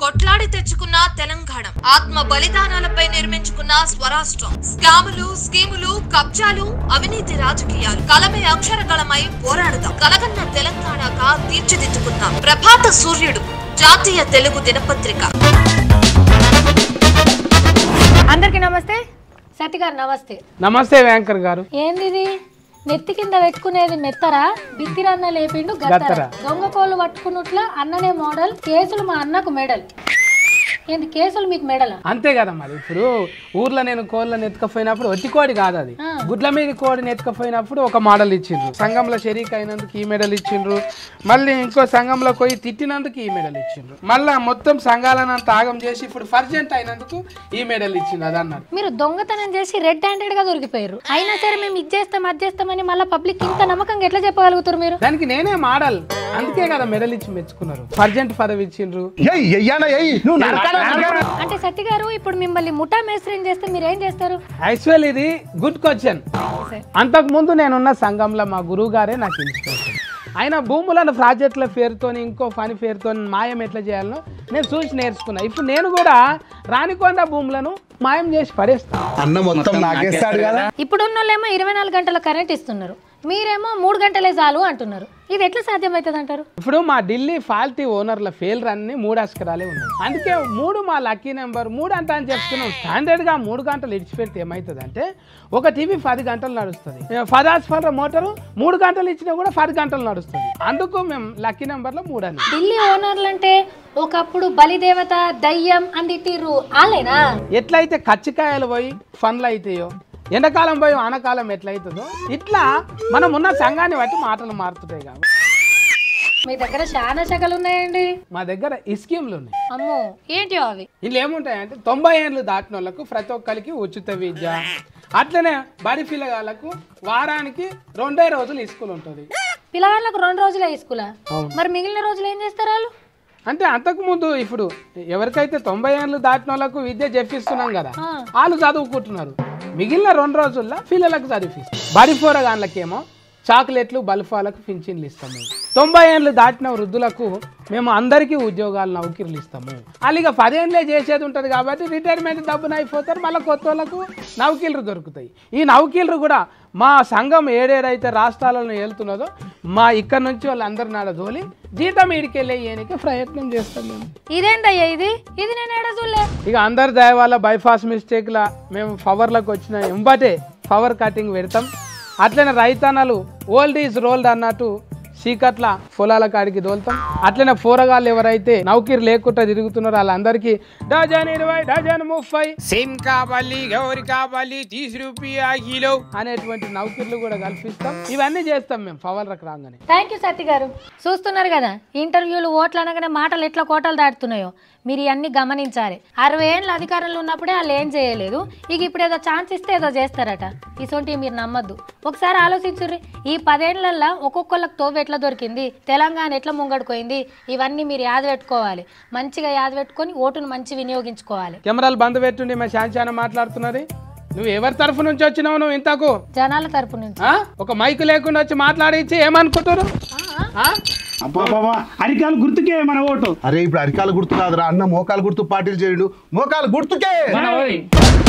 కొట్లాడి తెచ్చుకున్న తెలంగాణ ఆత్మ బలిదానాలపై నిర్మించుకున్న స్వరాష్ట్రం స్కాములు స్కీములు కబ్జాలు అవినీతి రాజకీయాలు కలమే అక్షరగళమై పోరాడుదాం కలగన్న తెలంగాణగా తీర్చిదిద్దుకుందాం ప్రభాత సూర్యుడు జాతీయ తెలుగు దినపత్రిక అందరికి నమస్తే సత్య గారు నమస్తే నమస్తే వ్యాంకర్ గారు ఏంది ఇది నెత్తి కింద పెట్టుకునేది మెత్తరా బిత్తిరన్న లేపిండు గత్తర గత్తర. దొంగ కోళ్ళు పట్టుకున్నట్ల అన్ననే మోడల్ కేసులు మా అన్నకు మెడల్ ఏంది కేసులు మీకు మెడల్ అంతే కదా మరి ఇప్పుడు ఊర్లో నేను కోళ్ళని ఎత్తుకపోయినప్పుడు ఒట్టి కోడి కాదు అది గుడ్ల మీద కోడిని ఎత్తుకపోయినప్పుడు ఒక మోడల్ ఇచ్చిండ్రు సంఘంలో షరీక్ అయినందుకు ఈ మెడల్ ఇచ్చిండ్రు మళ్ళీ ఇంకో సంఘంలో పోయి తిట్టినందుకు ఈ మెడల్ ఇచ్చిండ్రు మళ్ళా మొత్తం సంఘాలను అంత ఆగం చేసి ఇప్పుడు ఫర్జెంట్ అయినందుకు ఈ మెడల్ ఇచ్చిండ్రు అది అన్నారు మీరు దొంగతనం చేసి రెడ్ హ్యాండెడ్ గా దొరికిపోయారు అయినా సరే మేము ఇది చేస్తాం అది చేస్తామని మళ్ళీ పబ్లిక్ ఇంత నమ్మకంగా ఎట్లా చెప్పగలుగుతారు మీరు దానికి నేనే మోడల్ అందుకే కదా మెడల్ ఇచ్చి మెచ్చుకున్నారు ఫర్జెంట్ పదవి ఇచ్చిండ్రు ఏయ్ ఎయ్యానా ఎయ్ నువ్వు నరకాలా నరకాలా? అంటే సత్య గారు ఇప్పుడు మిమ్మల్ని ముఠా మేస్త్రిని చేస్తే మీరు ఏం చేస్తారు యాక్చువల్ ఇది గుడ్ క్వశ్చన్ అంతకు ముందు నేనున్న సంఘంలో మా గురువు గారే నాకు ఇన్స్పిరేషన్ ఆయన భూములను ప్రాజెక్టుల పేరుతోని ఇంకో పని పేరుతో మాయం ఎట్లా చేయాలనో నేను చూసి నేర్చుకున్నా ఇప్పుడు నేను కూడా రానికొండ భూములను మాయం చేసి పడేస్తాను అన్న మొత్తం నాకేస్తాడు కదా ఇప్పుడున్న వాళ్ళేమో ఇరవై నాలుగు గంటల కరెంట్ ఇస్తున్నారు మీరేమో మూడు గంటలే చాలు అంటున్నారు ఇది ఎట్లా సాధ్యమవుతుంది అంటారు ఇప్పుడు మా ఢిల్లీ ఫాల్టీ ఓనర్ల ఫెయిల్ అన్ని మూడు అస్కరాలే ఉన్నాయి అందుకే మూడు మా లక్కీ నెంబర్ మూడు అంత అని చెప్తున్నాం స్టాండర్డ్ గా మూడు గంటలు ఇడిచిపెడితే ఏమవుతుంది అంటే ఒక టీవీ పది గంటలు నడుస్తుంది పది హాస్పిటల్ మోటారు మూడు గంటలు ఇచ్చినా కూడా పది గంటలు నడుస్తుంది అందుకు మేము లక్కీ నెంబర్లో మూడు అని ఢిల్లీ ఓనర్లు అంటే ఒకప్పుడు బలిదేవత దయ్యం అని తిట్టిర్రు వాళ్ళేనా ఎట్లయితే కచ్చికాయలు పోయి ఫన్లు అవుతాయో ఎండాకాలం పోయి ఆనకాలం ఎట్లయితుందో ఇట్లా మనం ఉన్న సంఘాన్ని బట్టి మాటలు మారుతుంటాయి కాబట్టి మీ దగ్గర చాలా శకలు ఉన్నాయండి మా దగ్గర ఈ స్కీమ్లు ఉన్నాయి అమ్మో ఏంటి అవి ఇందులో ఏముంటాయంటే తొంభై ఏళ్ళు దాటిన వాళ్ళకు ప్రతి ఒక్కరికి ఉచిత విద్య అట్లనే బడి పిల్లగాళ్ళకు వారానికి రెండే రోజులు స్కూల్ ఉంటుంది పిల్లగాళ్ళకు రెండు రోజులే స్కూలా అవును. మరి మిగిలిన రోజులు ఏం చేస్తారు వాళ్ళు అంటే అంతకుముందు ఇప్పుడు ఎవరికైతే తొంభై ఏళ్ళు దాటిన వాళ్ళకు విద్య చెప్పిస్తున్నాం కదా ఆ. వాళ్ళు చదువుకుంటున్నారు మిగిలిన రెండు రోజుల్లో పిల్లలకు చదివిస్తాం బడి పోరగాళ్ళకేమో చాక్లెట్లు బల్ఫాలకు పింఛన్లు ఇస్తాము తొంభై ఏళ్ళు దాటిన వృద్ధులకు మేము అందరికీ ఉద్యోగాలు నౌకరీలు ఇస్తాము వాళ్ళు ఇక పదేళ్ళే చేసేది ఉంటుంది కాబట్టి రిటైర్మెంట్ డబ్బున అయిపోతారు మళ్ళీ కొత్త వాళ్ళకు నౌకీలు దొరుకుతాయి ఈ నౌకీలు కూడా మా సంఘం ఏడేడైతే రాష్ట్రాలను వెళ్తున్నదో మా ఇక్కడ నుంచి వాళ్ళందరూ నాడ దోలి జీతం ఈడికెళ్ళే ఏనికి ప్రయత్నం చేస్తాం మేము ఇదేందయ్యా ఇది ఇది నేను ఏడా చూడలే ఇక అందరి దయ వల్ల బైపాస్ మిస్టేక్ల మేము పవర్లకు వచ్చిన ఎంబటే పవర్ కటింగ్ పెడతాం అట్లనే రైతన్నలు ఓల్డ్ ఈజ్ రోల్డ్ అన్నట్టు చీకట్ల పొలాల కాడికి దోలుతాం అట్లనే పోరగాళ్ళు ఎవరైతే నౌకీరు లేకుండా తిరుగుతున్నారో వాళ్ళందరికీ డజన్ ఇరవై డజన్ ముప్పై సేమ్ కావాలి గౌరి కావాలి తీసి రూపాయ కిలో అనేటువంటి నౌకీర్లు కూడా కల్పిస్తాం ఇవన్నీ చేస్తాం మేము పవర్లకు రాగానే థ్యాంక్ యూ సత్య గారు చూస్తున్నారు కదా ఇంటర్వ్యూలు ఓట్లు అనగానే మాటలు ఎట్లా కోటలు దాటుతున్నాయో మీరు ఇవన్నీ గమనించాలి అరవై ఏళ్ళ అధికారంలో ఉన్నప్పుడే వాళ్ళు ఏం చేయలేదు ఇక ఇప్పుడు ఏదో ఛాన్స్ ఇస్తే ఏదో చేస్తారట ఇసొంటి మీరు నమ్మద్దు ఒకసారి ఆలోచించుర్రి ఈ పదేళ్లలో ఒక్కొక్కళ్ళకి తోవ ఎట్లా దొరికింది తెలంగాణ ఎట్లా ముంగడుకోయింది ఇవన్నీ మీరు యాద పెట్టుకోవాలి మంచిగా యాద పెట్టుకొని ఓటును మంచి వినియోగించుకోవాలి కెమెరాలు బంద్ పెట్టుండి మా శాంచాన మాట్లాడుతున్నది నువ్వు ఎవరి తరఫు నుంచి వచ్చినావు నువ్వు ఇంతకు జనాల తరపు నుంచి ఆ? ఒక మైకు లేకుండా వచ్చి మాట్లాడించి ఏమనుకుంటారు ఆ? అబ్బా బాబా అరికాలు గుర్తుకే మన ఓటు అరే ఇప్పుడు అరికాలు గుర్తు కాదురా అన్న మోకాలు గుర్తు పార్టీలు చేయడు మోకాలు గుర్తుకే మన ఓయ్.